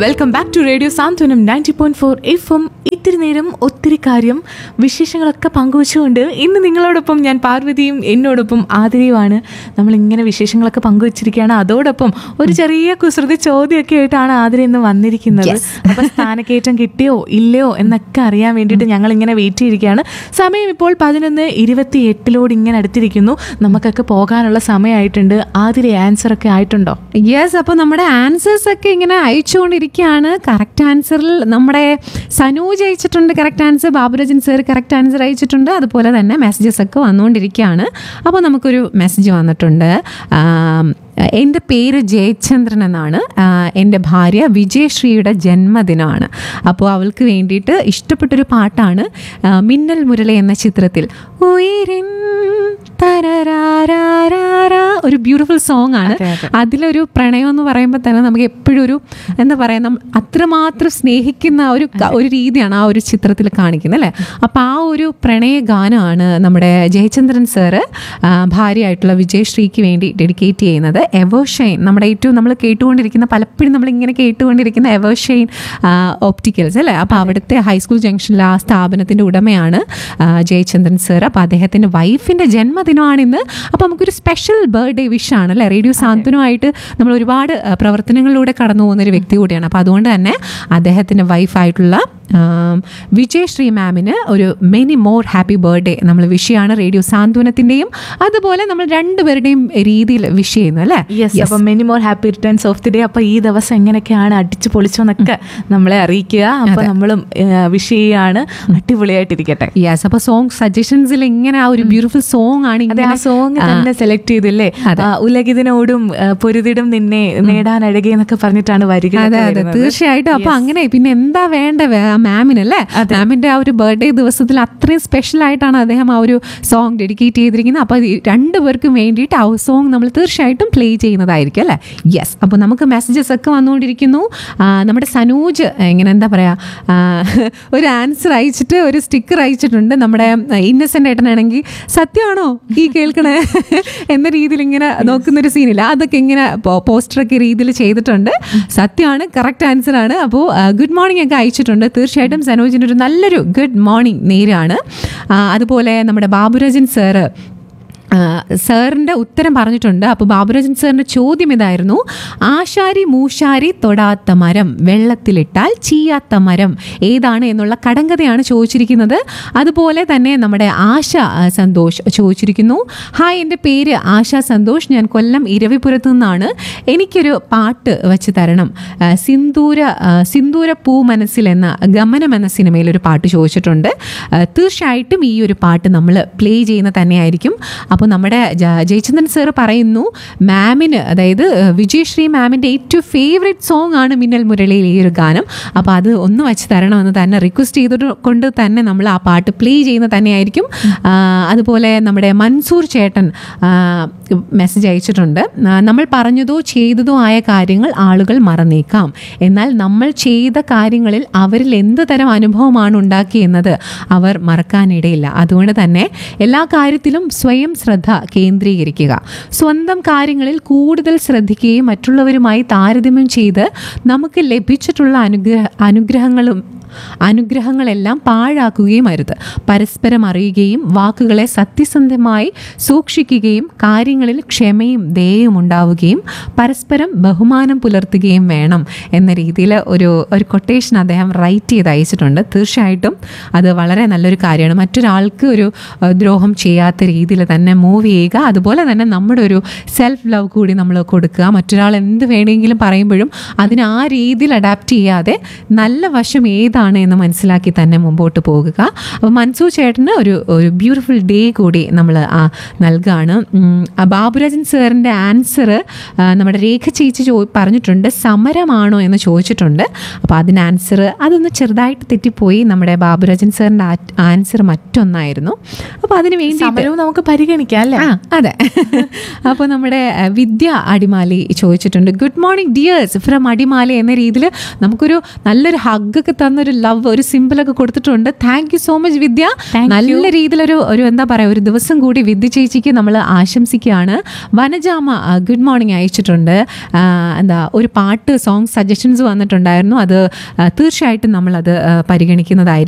Welcome back to radio Santhwanam ninety point four F M ഇത്തിരി നേരം ഒത്തിരി കാര്യം വിശേഷങ്ങളൊക്കെ പങ്കുവച്ചുകൊണ്ട് ഇന്ന് നിങ്ങളോടൊപ്പം ഞാൻ പാർവതിയും എന്നോടൊപ്പം ആതിരയുമാണ് നമ്മളിങ്ങനെ വിശേഷങ്ങളൊക്കെ പങ്കുവച്ചിരിക്കുകയാണ് അതോടൊപ്പം ഒരു ചെറിയ കുസൃതി ചോദ്യമൊക്കെ ആയിട്ടാണ് ആതിര ഇന്ന് വന്നിരിക്കുന്നത് അപ്പൊ സ്ഥാനക്കയറ്റം കിട്ടിയോ ഇല്ലയോ എന്നൊക്കെ അറിയാൻ വേണ്ടിയിട്ട് ഞങ്ങൾ ഇങ്ങനെ വെയിറ്റ് ചെയ്തിരിക്കുകയാണ് സമയം ഇപ്പോൾ പതിനൊന്ന് ഇരുപത്തി എട്ടിലോട് ഇങ്ങനെ അടുത്തിരിക്കുന്നു നമുക്കൊക്കെ പോകാനുള്ള സമയമായിട്ടുണ്ട് ആതിര ആൻസർ ഒക്കെ ആയിട്ടുണ്ടോ യെസ് അപ്പോൾ നമ്മുടെ ആൻസേഴ്സ് ഒക്കെ ഇങ്ങനെ അയച്ചുകൊണ്ടിരിക്കുകയാണ് കറക്റ്റ് ആൻസറിൽ നമ്മുടെ സനൂജ് അയച്ചിട്ടുണ്ട് correct answer Baburajan sir correct answer അയച്ചിട്ടുണ്ട് അതുപോലെ തന്നെ മെസ്സേജസ് ഒക്കെ വന്നുകൊണ്ടിരിക്കുകയാണ് അപ്പോൾ നമുക്കൊരു മെസ്സേജ് വന്നിട്ടുണ്ട് ആം, എൻ്റെ പേര് ജയചന്ദ്രൻ എന്നാണ് ആ, എൻ്റെ ഭാര്യ വിജയശ്രീയുടെ ജന്മദിനമാണ് അപ്പോൾ അവൾക്ക് വേണ്ടിയിട്ട് ഇഷ്ടപ്പെട്ടൊരു പാട്ടാണ് ആ, മിന്നൽ മുരളി എന്ന ചിത്രത്തിൽ ഉയരിൻ തരരാരാരാ ഒരു ബ്യൂട്ടിഫുൾ സോങ് ആണ് അതെ, അതെ. അതിലൊരു പ്രണയം എന്ന് പറയുമ്പോൾ തന്നെ നമുക്ക് എപ്പോഴും ഒരു എന്താ പറയുക നമ്മൾ അത്രമാത്രം സ്നേഹിക്കുന്ന ഒരു ക- ഒരു രീതിയാണ് ആ ഒരു ചിത്രത്തിൽ കാണിക്കുന്നത് അല്ലേ അപ്പോൾ ആ ഒരു പ്രണയ ഗാനമാണ് നമ്മുടെ ജയചന്ദ്രൻ സാറ് ഭാര്യയായിട്ടുള്ള വിജയശ്രീക്ക് വേണ്ടി ഡെഡിക്കേറ്റ് ചെയ്യുന്നത് എവേർഷൈൻ നമ്മുടെ ഏറ്റവും നമ്മൾ കേട്ടുകൊണ്ടിരിക്കുന്ന പലപ്പോഴും നമ്മൾ ഇങ്ങനെ കേട്ടുകൊണ്ടിരിക്കുന്ന എവേർഷൈൻ ഓപ്റ്റിക്കൽസ് അല്ലേ അപ്പോൾ അവിടുത്തെ ഹൈസ്കൂൾ ജംഗ്ഷനിൽ ആ സ്ഥാപനത്തിൻ്റെ ഉടമയാണ് ആ, ജയചന്ദ്രൻ സാർ അപ്പോൾ അദ്ദേഹത്തിൻ്റെ വൈഫിൻ്റെ ജന്മദിനമാണ് ഇന്ന് അപ്പോൾ നമുക്കൊരു സ്പെഷ്യൽ ബർത്ത്ഡേ വിഷാണ് അല്ലേ റേഡിയോ സാന്ത്വനമായിട്ട് നമ്മൾ ഒരുപാട് ആ, പ്രവർത്തനങ്ങളിലൂടെ കടന്നു പോകുന്ന ഒരു വ്യക്തി കൂടിയാണ് അപ്പോൾ അതുകൊണ്ട് തന്നെ അദ്ദേഹത്തിൻ്റെ വൈഫായിട്ടുള്ള വിജയശ്രീ മാമിന് ഒരു മെനി മോർ ഹാപ്പി ബർത്ത്ഡേ നമ്മൾ വിഷയാണ് റേഡിയോ സാന്ത്വനത്തിൻ്റെയും അതുപോലെ നമ്മൾ രണ്ടുപേരുടെയും രീതിയിൽ വിഷ് ചെയ്യുന്നു അല്ലേ യെസ് അപ്പൊ many more happy returns of the day അപ്പൊ ഈ ദിവസം എങ്ങനെയൊക്കെയാണ് അടിച്ചു പൊളിച്ചോന്നൊക്കെ നമ്മളെ അറിയിക്കുക അപ്പൊ നമ്മളും വിഷ് ചെയ്യാണ് അടിപൊളിയായിട്ടിരിക്കട്ടെ യെസ് അപ്പോൾ സോങ് സജഷൻസിൽ ഇങ്ങനെ ആ ഒരു ബ്യൂട്ടിഫുൾ സോങ് ആണ് അതെ ആ ഇങ്ങനെ സോങ് തന്നെ സെലക്ട് ചെയ്തില്ലേ അതെ. ആ, ഉലകിതിനോടും ആ, പൊരുതിടും നിന്നെ നേടാൻ അഴകെ എന്നൊക്കെ പറഞ്ഞിട്ടാണ് വരിക അതെ അതെ തീർച്ചയായിട്ടും അപ്പൊ അങ്ങനെ പിന്നെ എന്താ വേണ്ട മാമിനല്ലേ മാമിന്റെ ആ ഒരു ബർത്ത്ഡേ ദിവസത്തിൽ അത്രയും സ്പെഷ്യൽ ആയിട്ടാണ് അദ്ദേഹം ആ ഒരു സോങ് ഡെഡിക്കേറ്റ് ചെയ്തിരിക്കുന്നത് അപ്പൊ ഈ രണ്ടുപേർക്കും വേണ്ടിയിട്ട് ആ സോങ് നമ്മൾ തീർച്ചയായിട്ടും പ്ലേ ചെയ്യുന്നതായിരിക്കും അല്ലേ യെസ് അപ്പോൾ നമുക്ക് മെസ്സേജസ് ഒക്കെ വന്നുകൊണ്ടിരിക്കുന്നു ആ, നമ്മുടെ സനൂജ് ഇങ്ങനെ എന്താ പറയാ ആ, ഒരു ആൻസർ അയച്ചിട്ട് ഒരു സ്റ്റിക്കർ അയച്ചിട്ടുണ്ട് നമ്മുടെ ഇന്നസെന്റ് ഏട്ടനാണെങ്കിൽ സത്യമാണോ ഈ കേൾക്കണേ എന്ന രീതിയിൽ ഇങ്ങനെ നോക്കുന്ന ഒരു സീനില്ല അതൊക്കെ ഇങ്ങനെ പോസ്റ്ററൊക്കെ രീതിയിൽ ചെയ്തിട്ടുണ്ട് സത്യമാണ് കറക്റ്റ് ആൻസർ ആണ് അപ്പോൾ ഗുഡ് മോർണിംഗ് ഒക്കെ അയച്ചിട്ടുണ്ട് തീർച്ചയായിട്ടും സനോജിൻ്റെ ഒരു നല്ലൊരു ഗുഡ് മോർണിംഗ് നേരാണ് ആ, അതുപോലെ നമ്മുടെ ബാബുരാജൻ സാറ് സാറിൻ്റെ ഉത്തരം പറഞ്ഞിട്ടുണ്ട് അപ്പോൾ ബാബുരാജൻ സാറിൻ്റെ ചോദ്യം ഇതായിരുന്നു ആശാരി മൂശാരി തൊടാത്ത മരം വെള്ളത്തിലിട്ടാൽ ചീയാത്ത മരം ഏതാണ് എന്നുള്ള കടങ്കഥയാണ് ചോദിച്ചിരിക്കുന്നത് അതുപോലെ തന്നെ നമ്മുടെ ആശ ആ, സന്തോഷ് ചോദിച്ചിരിക്കുന്നു ഹായ് എൻ്റെ പേര് ആശ സന്തോഷ് ഞാൻ കൊല്ലം ഇരവിപുരത്തു നിന്നാണ് എനിക്കൊരു പാട്ട് വെച്ച് തരണം ആ, സിന്ദൂര ആ, സിന്ദൂര പൂ മനസ്സിൽ എന്ന ഗമനം എന്ന സിനിമയിൽ ഒരു പാട്ട് ചോദിച്ചിട്ടുണ്ട് ആ, തീർച്ചയായിട്ടും ഈ ഒരു പാട്ട് നമ്മൾ പ്ലേ ചെയ്യുന്ന തന്നെയായിരിക്കും അപ്പോൾ നമ്മുടെ ജ- ജയചന്ദ്രൻ സാർ പറയുന്നു മാമിന് അതായത് ആ, വിജയശ്രീ മാമിൻ്റെ ഏറ്റവും ഫേവറേറ്റ് സോങ് ആണ് മിന്നൽ മുരളിയിൽ ഈ ഒരു ഗാനം അപ്പോൾ അത് ഒന്ന് വെച്ച് തരണമെന്ന് തന്നെ റിക്വസ്റ്റ് ചെയ്തിട്ട് കൊണ്ട് തന്നെ നമ്മൾ ആ പാട്ട് പ്ലേ ചെയ്യുന്ന തന്നെയായിരിക്കും ആ, അതുപോലെ നമ്മുടെ മൻസൂർ ചേട്ടൻ മെസ്സേജ് അയച്ചിട്ടുണ്ട് ആ, നമ്മൾ പറഞ്ഞതോ ചെയ്തതോ ആയ കാര്യങ്ങൾ ആളുകൾ മറന്നേക്കാം എന്നാൽ നമ്മൾ ചെയ്ത കാര്യങ്ങളിൽ അവരിൽ എന്ത് തരം അനുഭവമാണ് ഉണ്ടാക്കിയെന്നത് അവർ മറക്കാനിടയില്ല അതുകൊണ്ട് തന്നെ എല്ലാ കാര്യത്തിലും സ്വയം ശ്രദ്ധ കേന്ദ്രീകരിക്കുക സ്വന്തം കാര്യങ്ങളിൽ കൂടുതൽ ശ്രദ്ധിക്കുകയും മറ്റുള്ളവരുമായി താരതമ്യം ചെയ്ത് നമുക്ക് ലഭിച്ചിട്ടുള്ള അനുഗ്രഹ അനുഗ്രഹങ്ങളും അനുഗ്രഹങ്ങളെല്ലാം പാഴാക്കുകയും അരുത് പരസ്പരം അറിയുകയും വാക്കുകളെ സത്യസന്ധമായി സൂക്ഷിക്കുകയും കാര്യങ്ങളിൽ ക്ഷമയും ദയയും ഉണ്ടാവുകയും പരസ്പരം ബഹുമാനം പുലർത്തുകയും വേണം എന്ന രീതിയിൽ ഒരു ഒരു കൊട്ടേഷൻ അദ്ദേഹം റൈറ്റ് ചെയ്ത് അയച്ചിട്ടുണ്ട് തീർച്ചയായിട്ടും അത് വളരെ നല്ലൊരു കാര്യമാണ് മറ്റൊരാൾക്ക് ഒരു അഹ്, ദ്രോഹം ചെയ്യാത്ത രീതിയിൽ തന്നെ മൂവ് ചെയ്യുക അതുപോലെ തന്നെ നമ്മുടെ ഒരു സെൽഫ് ലവ് കൂടി നമ്മൾ കൊടുക്കുക മറ്റൊരാൾ എന്ത് വേണമെങ്കിലും പറയുമ്പോഴും അതിന് ആ രീതിയിൽ അഡാപ്റ്റ് ചെയ്യാതെ നല്ല വശം ഏതാണ് എന്ന് മനസ്സിലാക്കി തന്നെ മുമ്പോട്ട് പോകുക അപ്പോൾ മൻസൂർ ചേട്ടന് ഒരു ഒരു ബ്യൂട്ടിഫുൾ ഡേ കൂടി നമ്മൾ നൽകുകയാണ് ഉം, ആ ബാബുരാജൻ സാറിൻ്റെ ആൻസർ നമ്മുടെ രേഖ ചേച്ചി ചോ പറഞ്ഞിട്ടുണ്ട് സമരമാണോ എന്ന് ചോദിച്ചിട്ടുണ്ട് അപ്പോൾ അതിന് ആൻസർ അതൊന്ന് ചെറുതായിട്ട് തെറ്റിപ്പോയി നമ്മുടെ ബാബുരാജൻ സാറിൻ്റെ ആൻസർ മറ്റൊന്നായിരുന്നു അപ്പോൾ അതിന് വേണ്ടി സമരവും നമുക്ക് പരിഗണിക്കാം അല്ലേ ആ അതെ അപ്പോൾ നമ്മുടെ അഹ്, വിദ്യ അടിമാലി ചോദിച്ചിട്ടുണ്ട് good morning dears from Adimali എന്ന രീതിയിൽ നമുക്കൊരു നല്ലൊരു ഹഗ്ഗൊക്കെ തന്നൊരു ഒരു ലവ് ഒരു സിമ്പിളൊക്കെ കൊടുത്തിട്ടുണ്ട് thank you so much Vidya Thank നല്ല രീതിയിലൊരു ഒരു എന്താ പറയുക ഒരു ദിവസം കൂടി വിദ്യ ചേച്ചിക്ക് നമ്മൾ ആശംസിക്കുകയാണ് വനജാമ ഗുഡ് മോർണിംഗ് അയച്ചിട്ടുണ്ട് ആ, എന്താ ഒരു പാട്ട് സോങ് സജഷൻസ് വന്നിട്ടുണ്ടായിരുന്നു അത് ആ, തീർച്ചയായിട്ടും നമ്മളത് ആ, പരിഗണിക്കുന്നതായിരിക്കും